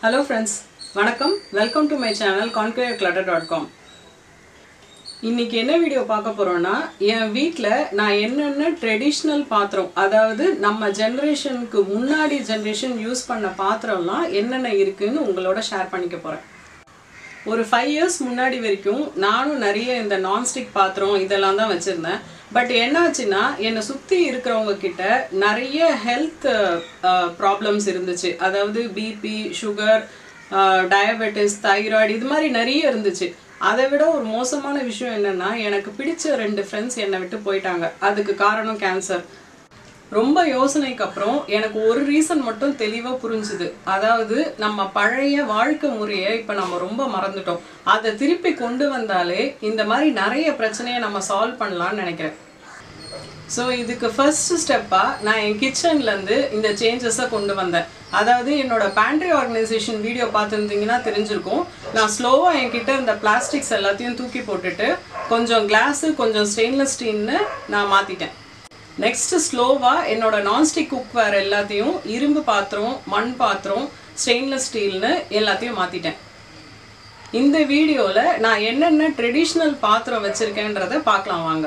hello friends வணக்கம் welcome to my channel conquer clutter dot com இன்னைக்கு என்ன video பார்க்க போறோம்னா என் வீட்டில் நான் என்னென்ன ட்ரெடிஷ்னல் பாத்திரம் அதாவது நம்ம ஜென்ரேஷனுக்கு முன்னாடி ஜென்ரேஷன் யூஸ் பண்ண பாத்திரம்லாம் என்னென்ன இருக்குன்னு உங்களோட ஷேர் பண்ணிக்க போகிறேன் ஒரு ஃபைவ் இயர்ஸ் முன்னாடி வரைக்கும் நானும் நிறைய இந்த நான்ஸ்டிக் பாத்திரம் இதெல்லாம் தான் வச்சுருந்தேன் பட் என்னாச்சுன்னா என்னை சுற்றி இருக்கிறவங்க கிட்ட நிறைய ஹெல்த் ப்ராப்ளம்ஸ் இருந்துச்சு அதாவது பிபி சுகர் டயபெட்டிஸ் தைராய்டு இது மாதிரி நிறைய இருந்துச்சு அதை விட ஒரு மோசமான விஷயம் என்னன்னா எனக்கு பிடிச்ச ரெண்டு ஃப்ரெண்ட்ஸ் என்னை விட்டு போயிட்டாங்க அதுக்கு காரணம் கேன்சர் ரொம்ப யோசனைக்கு அப்புறம் எனக்கு ஒரு ரீசன் மட்டும் தெளிவாக புரிஞ்சுது அதாவது நம்ம பழைய வாழ்க்கை முறையை இப்போ நம்ம ரொம்ப மறந்துட்டோம் அதை திருப்பி கொண்டு வந்தாலே இந்த மாதிரி நிறைய பிரச்சனையை நம்ம சால்வ் பண்ணலாம்னு நினைக்கிறேன் ஸோ இதுக்கு ஃபர்ஸ்ட் ஸ்டெப்பாக நான் என் கிச்சன்லேருந்து இந்த சேஞ்சஸை கொண்டு வந்தேன் அதாவது என்னோட பேண்ட்ரி ஆர்கனைசேஷன் வீடியோ பார்த்துருந்தீங்கன்னா தெரிஞ்சிருக்கும் நான் ஸ்லோவாக என்கிட்ட இந்த பிளாஸ்டிக்ஸ் எல்லாத்தையும் தூக்கி போட்டுட்டு கொஞ்சம் கிளாஸு கொஞ்சம் ஸ்டெயின்லெஸ் ஸ்டீல்னு நான் மாற்றிட்டேன் நெக்ஸ்ட் ஸ்லோவாக என்னோட நான்ஸ்டிக் குக்வேர் எல்லாத்தையும் இரும்பு பாத்திரம் மண் பாத்திரம் ஸ்டெயின்லெஸ் ஸ்டீல்னு எல்லாத்தையும் மாற்றிட்டேன் இந்த வீடியோவில் நான் என்னென்ன ட்ரெடிஷ்னல் பாத்திரம் வச்சுருக்கேன்றதை பார்க்கலாம் வாங்க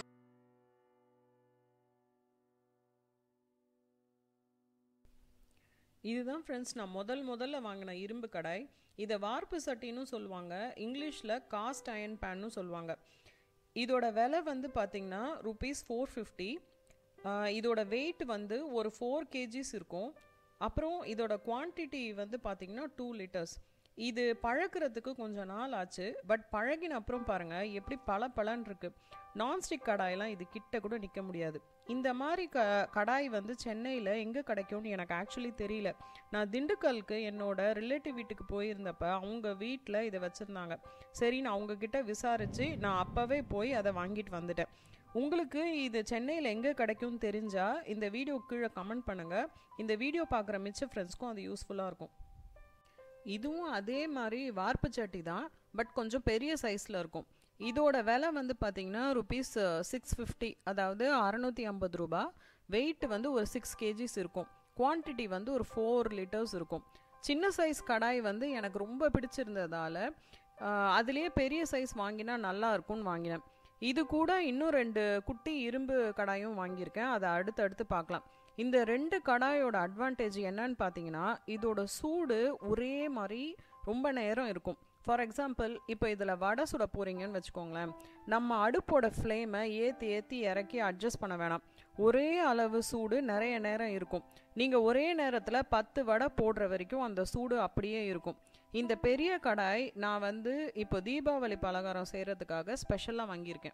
இதுதான் ஃப்ரெண்ட்ஸ் நான் முதல் முதல்ல வாங்கின இரும்பு கடாய் இதை வார்ப்பு சட்டின்னு சொல்லுவாங்க இங்கிலீஷில் காஸ்ட் அயன் பேன்னு சொல்லுவாங்க இதோட விலை வந்து பார்த்தீங்கன்னா ருபீஸ் ஃபோர் ஃபிஃப்டி இதோட வெயிட் வந்து ஒரு ஃபோர் கேஜிஸ் இருக்கும் அப்புறம் இதோட குவான்டிட்டி வந்து பார்த்தீங்கன்னா டூ லிட்டர்ஸ் இது பழக்கிறதுக்கு கொஞ்சம் நாள் ஆச்சு பட் பழகின அப்புறம் பாருங்கள் எப்படி பல பலன் இருக்கு நான்ஸ்டிக் கடாயெல்லாம் இது கிட்ட கூட நிற்க முடியாது இந்த மாதிரி க கடாய் வந்து சென்னையில் எங்கே கிடைக்கும்னு எனக்கு ஆக்சுவலி தெரியல நான் திண்டுக்கலுக்கு என்னோட ரிலேட்டிவ் வீட்டுக்கு போயிருந்தப்ப அவங்க வீட்டில் இதை வச்சுருந்தாங்க சரி நான் அவங்கக்கிட்ட விசாரித்து நான் அப்போவே போய் அதை வாங்கிட்டு வந்துட்டேன் உங்களுக்கு இது சென்னையில் எங்கே கிடைக்கும்னு தெரிஞ்சால் இந்த வீடியோ கீழே கமெண்ட் பண்ணுங்கள் இந்த வீடியோ பார்க்குற மிச்ச ஃப்ரெண்ட்ஸ்க்கும் அது யூஸ்ஃபுல்லாக இருக்கும் இதுவும் அதே மாதிரி வார்ப்பு சட்டி தான் பட் கொஞ்சம் பெரிய சைஸில் இருக்கும் இதோட விலை வந்து பார்த்தீங்கன்னா ருபீஸ் சிக்ஸ் ஃபிஃப்டி அதாவது அறநூற்றி ஐம்பது ரூபா வெயிட் வந்து ஒரு சிக்ஸ் கேஜிஸ் இருக்கும் குவான்டிட்டி வந்து ஒரு ஃபோர் லிட்டர்ஸ் இருக்கும் சின்ன சைஸ் கடாய் வந்து எனக்கு ரொம்ப பிடிச்சிருந்ததால் அதுலேயே பெரிய சைஸ் வாங்கினா நல்லா இருக்கும்னு வாங்கினேன் இது கூட இன்னும் ரெண்டு குட்டி இரும்பு கடாயும் வாங்கியிருக்கேன் அதை அடுத்து அடுத்து பார்க்கலாம் இந்த ரெண்டு கடாயோட அட்வான்டேஜ் என்னன்னு பார்த்தீங்கன்னா இதோட சூடு ஒரே மாதிரி ரொம்ப நேரம் இருக்கும் ஃபார் எக்ஸாம்பிள் இப்போ இதில் வடை சுட போகிறீங்கன்னு வச்சுக்கோங்களேன் நம்ம அடுப்போட ஃப்ளேமை ஏற்றி ஏற்றி இறக்கி அட்ஜஸ்ட் பண்ண வேணாம் ஒரே அளவு சூடு நிறைய நேரம் இருக்கும் நீங்கள் ஒரே நேரத்தில் பத்து வடை போடுற வரைக்கும் அந்த சூடு அப்படியே இருக்கும் இந்த பெரிய கடாய் நான் வந்து இப்போ தீபாவளி பலகாரம் செய்கிறதுக்காக ஸ்பெஷலாக வாங்கியிருக்கேன்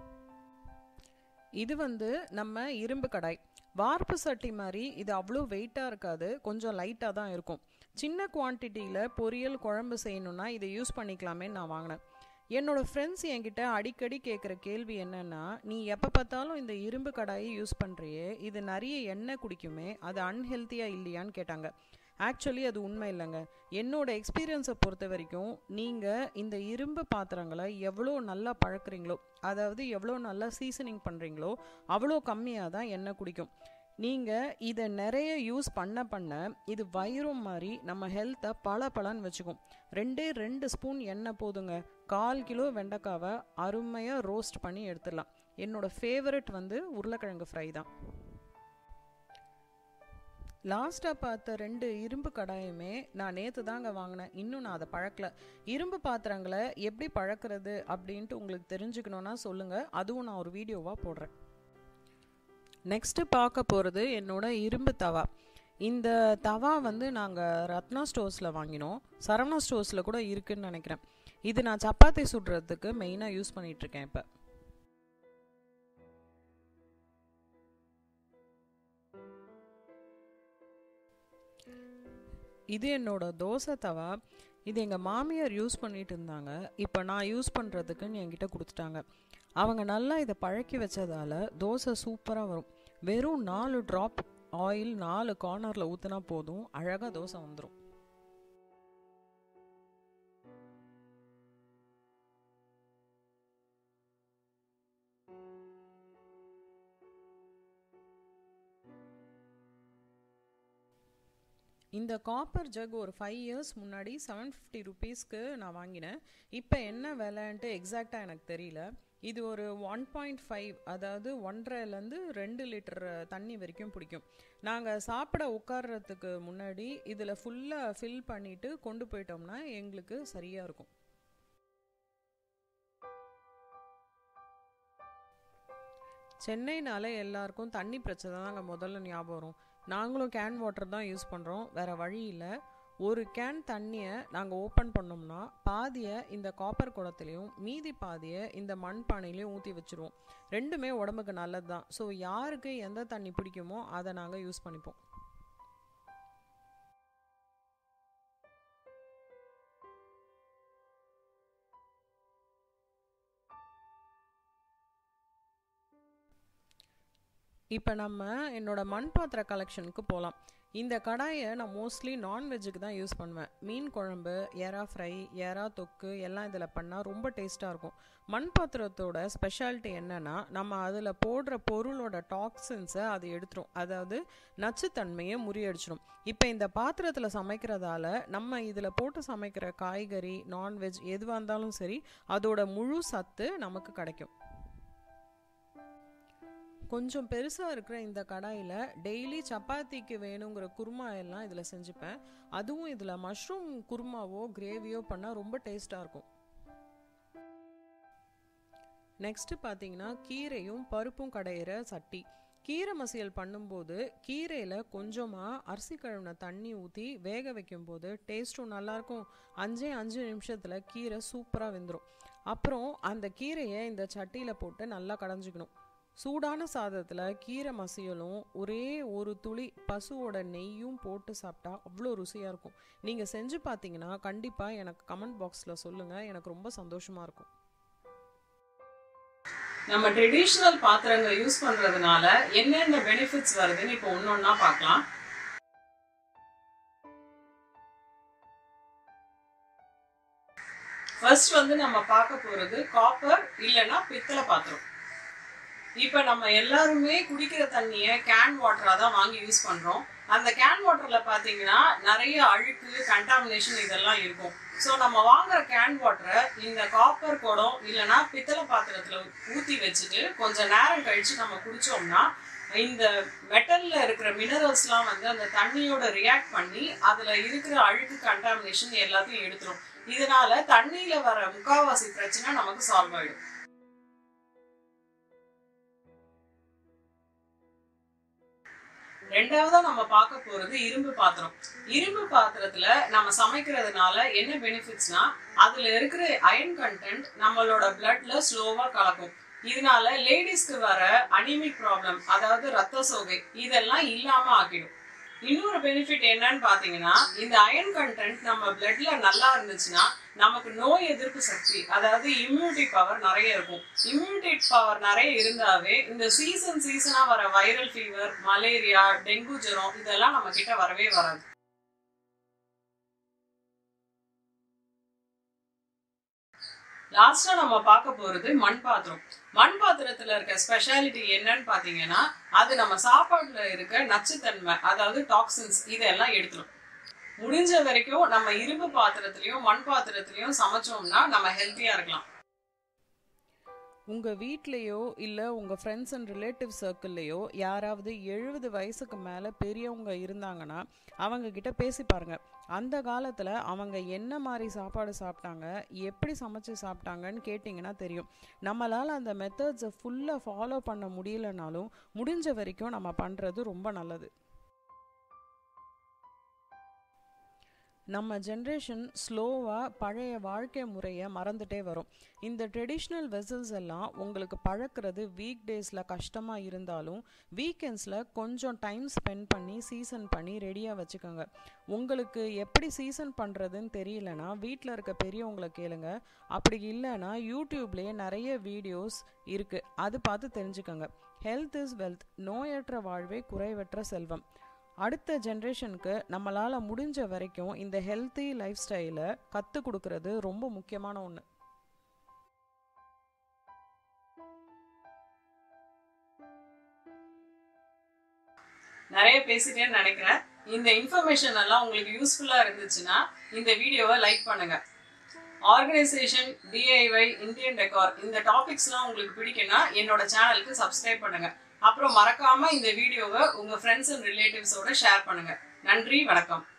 இது வந்து நம்ம இரும்பு கடாய் வார்ப்பு சட்டி மாதிரி இது அவ்வளோ வெயிட்டாக இருக்காது கொஞ்சம் லைட்டாக தான் இருக்கும் சின்ன குவான்டிட்டியில் பொரியல் குழம்பு செய்யணுன்னா இதை யூஸ் பண்ணிக்கலாமே நான் வாங்கினேன் என்னோட ஃப்ரெண்ட்ஸ் என்கிட்ட அடிக்கடி கேட்குற கேள்வி என்னென்னா நீ எப்போ பார்த்தாலும் இந்த இரும்பு கடாயை யூஸ் பண்ணுறியே இது நிறைய எண்ணெய் குடிக்குமே அது அன்ஹெல்த்தியாக இல்லையான்னு கேட்டாங்க ஆக்சுவலி அது உண்மை இல்லைங்க என்னோட எக்ஸ்பீரியன்ஸை பொறுத்த வரைக்கும் நீங்கள் இந்த இரும்பு பாத்திரங்களை எவ்வளோ நல்லா பழக்கிறீங்களோ அதாவது எவ்வளோ நல்லா சீசனிங் பண்ணுறீங்களோ அவ்வளோ கம்மியாக தான் எண்ணெய் குடிக்கும் நீங்கள் இதை நிறைய யூஸ் பண்ண பண்ண இது வயிறும் மாதிரி நம்ம ஹெல்த்தை பல பலன்னு வச்சுக்கும் ரெண்டே ரெண்டு ஸ்பூன் எண்ணெய் போதுங்க கால் கிலோ வெண்டைக்காவை அருமையாக ரோஸ்ட் பண்ணி எடுத்துடலாம் என்னோடய ஃபேவரட் வந்து உருளைக்கிழங்கு ஃப்ரை தான் லாஸ்ட்டாக பார்த்த ரெண்டு இரும்பு கடாயுமே நான் நேற்று தாங்க வாங்கினேன் இன்னும் நான் அதை பழக்கல இரும்பு பாத்திரங்களை எப்படி பழக்கிறது அப்படின்ட்டு உங்களுக்கு தெரிஞ்சுக்கணுன்னா சொல்லுங்கள் அதுவும் நான் ஒரு வீடியோவாக போடுறேன் நெக்ஸ்ட்டு பார்க்க போகிறது என்னோட இரும்பு தவா இந்த தவா வந்து நாங்கள் ரத்னா ஸ்டோர்ஸில் வாங்கினோம் சரவணா ஸ்டோர்ஸில் கூட இருக்குதுன்னு நினைக்கிறேன் இது நான் சப்பாத்தி சுடுறதுக்கு மெயினாக யூஸ் பண்ணிகிட்ருக்கேன் இப்போ இது என்னோட தோசை தவா இது எங்கள் மாமியார் யூஸ் பண்ணிட்டு இருந்தாங்க இப்போ நான் யூஸ் பண்ணுறதுக்குன்னு என்கிட்ட கொடுத்துட்டாங்க அவங்க நல்லா இதை பழக்கி வச்சதால தோசை சூப்பராக வரும் வெறும் நாலு ட்ராப் ஆயில் நாலு கார்னரில் ஊற்றினா போதும் அழகாக தோசை வந்துடும் இந்த காப்பர் ஜக் ஒரு ஃபைவ் இயர்ஸ் முன்னாடி செவன் ஃபிஃப்டி ருபீஸ்க்கு நான் வாங்கினேன் இப்போ என்ன விலைன்ட்டு எக்ஸாக்டாக எனக்கு தெரியல இது ஒரு ஒன் பாயிண்ட் ஃபைவ் அதாவது ஒன்றரைலேருந்து ரெண்டு லிட்டர் தண்ணி வரைக்கும் பிடிக்கும் நாங்கள் சாப்பிட உட்கார்றதுக்கு முன்னாடி இதில் ஃபுல்லாக ஃபில் பண்ணிவிட்டு கொண்டு போயிட்டோம்னா எங்களுக்கு சரியாக இருக்கும் சென்னைனால எல்லாருக்கும் தண்ணி பிரச்சனை தாங்க முதல்ல ஞாபகம் வரும் நாங்களும் கேன் வாட்டர் தான் யூஸ் பண்ணுறோம் வேறு வழி இல்லை ஒரு கேன் தண்ணியை நாங்கள் ஓப்பன் பண்ணோம்னா பாதியை இந்த காப்பர் குடத்துலையும் மீதி பாதியை இந்த மண் பானையிலையும் ஊற்றி வச்சுருவோம் ரெண்டுமே உடம்புக்கு நல்லது தான் ஸோ யாருக்கு எந்த தண்ணி பிடிக்குமோ அதை நாங்கள் யூஸ் பண்ணிப்போம் இப்போ நம்ம என்னோட மண் பாத்திர கலெக்ஷனுக்கு போகலாம் இந்த கடாயை நான் மோஸ்ட்லி நான்வெஜ்ஜுக்கு தான் யூஸ் பண்ணுவேன் மீன் குழம்பு எறா ஃப்ரை எறா தொக்கு எல்லாம் இதில் பண்ணால் ரொம்ப டேஸ்ட்டாக இருக்கும் மண் பாத்திரத்தோட ஸ்பெஷாலிட்டி என்னென்னா நம்ம அதில் போடுற பொருளோட டாக்ஸின்ஸை அது எடுத்துரும் அதாவது நச்சுத்தன்மையை முறியடிச்சிடும் இப்போ இந்த பாத்திரத்தில் சமைக்கிறதால நம்ம இதில் போட்டு சமைக்கிற காய்கறி நான்வெஜ் எதுவாக இருந்தாலும் சரி அதோட முழு சத்து நமக்கு கிடைக்கும் கொஞ்சம் பெருசாக இருக்கிற இந்த கடாயில் டெய்லி சப்பாத்திக்கு வேணுங்கிற குருமா எல்லாம் இதில் செஞ்சுப்பேன் அதுவும் இதில் மஷ்ரூம் குருமாவோ கிரேவியோ பண்ணால் ரொம்ப டேஸ்ட்டாக இருக்கும் நெக்ஸ்ட்டு பார்த்தீங்கன்னா கீரையும் பருப்பும் கடையிற சட்டி கீரை மசியல் பண்ணும்போது கீரையில் கொஞ்சமாக அரிசி கழுவின தண்ணி ஊற்றி வேக வைக்கும்போது டேஸ்ட்டும் நல்லாயிருக்கும் அஞ்சே அஞ்சு நிமிஷத்தில் கீரை சூப்பராக வெந்துடும் அப்புறம் அந்த கீரையை இந்த சட்டியில் போட்டு நல்லா கடைஞ்சிக்கணும் சூடான சாதத்தில் கீரை மசியலும் ஒரே ஒரு துளி பசுவோட நெய்யும் போட்டு சாப்பிட்டா அவ்வளோ ருசியாக இருக்கும் நீங்கள் செஞ்சு பார்த்தீங்கன்னா கண்டிப்பாக எனக்கு கமெண்ட் பாக்ஸில் சொல்லுங்கள் எனக்கு ரொம்ப சந்தோஷமாக இருக்கும் நம்ம ட்ரெடிஷ்னல் பாத்திரங்கள் யூஸ் பண்றதுனால என்னென்ன பெனிஃபிட்ஸ் வருதுன்னு இப்போ ஒன்னொன்னா பார்க்கலாம் ஃபர்ஸ்ட் வந்து நம்ம பார்க்க போறது காப்பர் இல்லைன்னா பித்தளை பாத்திரம் இப்போ நம்ம எல்லாருமே குடிக்கிற தண்ணியை கேன் வாட்டரா தான் வாங்கி யூஸ் பண்றோம் அந்த கேன் வாட்டர்ல பாத்தீங்கன்னா நிறைய அழுக்கு கண்டாமினேஷன் இதெல்லாம் இருக்கும் ஸோ நம்ம வாங்குற கேன் வாட்டரை இந்த காப்பர் குடம் இல்லைன்னா பித்தளை பாத்திரத்துல ஊத்தி வச்சுட்டு கொஞ்சம் நேரம் கழிச்சு நம்ம குடிச்சோம்னா இந்த மெட்டல்ல இருக்கிற மினரல்ஸ்லாம் வந்து அந்த தண்ணியோட ரியாக்ட் பண்ணி அதுல இருக்கிற அழுக்கு கண்டாமினேஷன் எல்லாத்தையும் எடுத்துரும் இதனால தண்ணியில வர முக்காவாசி பிரச்சனை நமக்கு சால்வ் ஆயிடும் ரெண்டாவதா நம்ம பார்க்க போறது இரும்பு பாத்திரம் இரும்பு பாத்திரத்துல நம்ம சமைக்கிறதுனால என்ன பெனிஃபிட்ஸ்னா அதுல இருக்கிற அயன் கண்டென்ட் நம்மளோட பிளட்ல ஸ்லோவா கலக்கும் இதனால லேடிஸ்க்கு வர அனிமிக் ப்ராப்ளம் அதாவது ரத்த சோகை இதெல்லாம் இல்லாம ஆக்கிடும் இன்னொரு பெனிஃபிட் என்னன்னு பாத்தீங்கன்னா இந்த அயன் கண்டென்ட் நம்ம பிளட்ல நல்லா இருந்துச்சுன்னா நமக்கு நோய் எதிர்ப்பு சக்தி அதாவது இம்யூனிட்டி பவர் நிறைய இருக்கும் இம்யூனிட்டி பவர் நிறைய இருந்தாவே இந்த சீசன் சீசனா வர வைரல் ஃபீவர் மலேரியா டெங்கு ஜுரம் இதெல்லாம் நம்ம கிட்ட வரவே வராது லாஸ்டா நம்ம பார்க்க போறது மண் பாத்திரம் மண் பாத்திரத்துல இருக்க ஸ்பெஷாலிட்டி என்னன்னு பாத்தீங்கன்னா அது நம்ம சாப்பாடுல இருக்க நச்சுத்தன்மை அதாவது டாக்ஸின்ஸ் இதெல்லாம் எடுத்துரும் முடிஞ்ச வரைக்கும் நம்ம இரும்பு பாத்திரத்திலயும் மண் பாத்திரத்திலயும் சமைச்சோம்னா நம்ம ஹெல்த்தியா இருக்கலாம் உங்கள் வீட்லேயோ இல்லை உங்கள் ஃப்ரெண்ட்ஸ் அண்ட் ரிலேட்டிவ் சர்க்கிள்லேயோ யாராவது எழுபது வயசுக்கு மேலே பெரியவங்க இருந்தாங்கன்னா அவங்க கிட்ட பேசி பாருங்க அந்த காலத்தில் அவங்க என்ன மாதிரி சாப்பாடு சாப்பிட்டாங்க எப்படி சமைச்சு சாப்பிட்டாங்கன்னு கேட்டிங்கன்னா தெரியும் நம்மளால் அந்த மெத்தட்ஸை ஃபுல்லாக ஃபாலோ பண்ண முடியலனாலும் முடிஞ்ச வரைக்கும் நம்ம பண்ணுறது ரொம்ப நல்லது நம்ம ஜென்ரேஷன் ஸ்லோவாக பழைய வாழ்க்கை முறையை மறந்துட்டே வரும் இந்த ட்ரெடிஷ்னல் வெசல்ஸ் எல்லாம் உங்களுக்கு பழக்கிறது வீக் டேஸில் கஷ்டமாக இருந்தாலும் வீக்கெண்ட்ஸில் கொஞ்சம் டைம் ஸ்பெண்ட் பண்ணி சீசன் பண்ணி ரெடியாக வச்சுக்கோங்க உங்களுக்கு எப்படி சீசன் பண்ணுறதுன்னு தெரியலனா வீட்டில் இருக்க பெரியவங்களை கேளுங்க அப்படி இல்லைன்னா யூடியூப்லேயே நிறைய வீடியோஸ் இருக்குது அது பார்த்து தெரிஞ்சுக்கோங்க ஹெல்த் இஸ் வெல்த் நோயற்ற வாழ்வே குறைவற்ற செல்வம் அடுத்த ஜென்ரேஷனுக்கு நம்மளால் முடிஞ்ச வரைக்கும் இந்த ஹெல்த்தி லைஃப் ஸ்டைலை கற்றுக் கொடுக்கறது ரொம்ப முக்கியமான ஒன்று நிறைய பேசிட்டேன்னு நினைக்கிறேன் இந்த இன்ஃபர்மேஷன் எல்லாம் உங்களுக்கு யூஸ்ஃபுல்லா இருந்துச்சுன்னா இந்த வீடியோவை லைக் பண்ணுங்க ஆர்கனைசேஷன் டிஐஒய் இந்தியன் டெக்கார் இந்த டாபிக்ஸ்லாம் உங்களுக்கு பிடிக்குன்னா என்னோட சேனலுக்கு சப்ஸ்கிரைப் பண்ணுங்க அப்புறம் மறக்காம இந்த வீடியோவை உங்க ஃப்ரெண்ட்ஸ் அண்ட் ரிலேட்டிவ்ஸோட ஷேர் பண்ணுங்க நன்றி வணக்கம்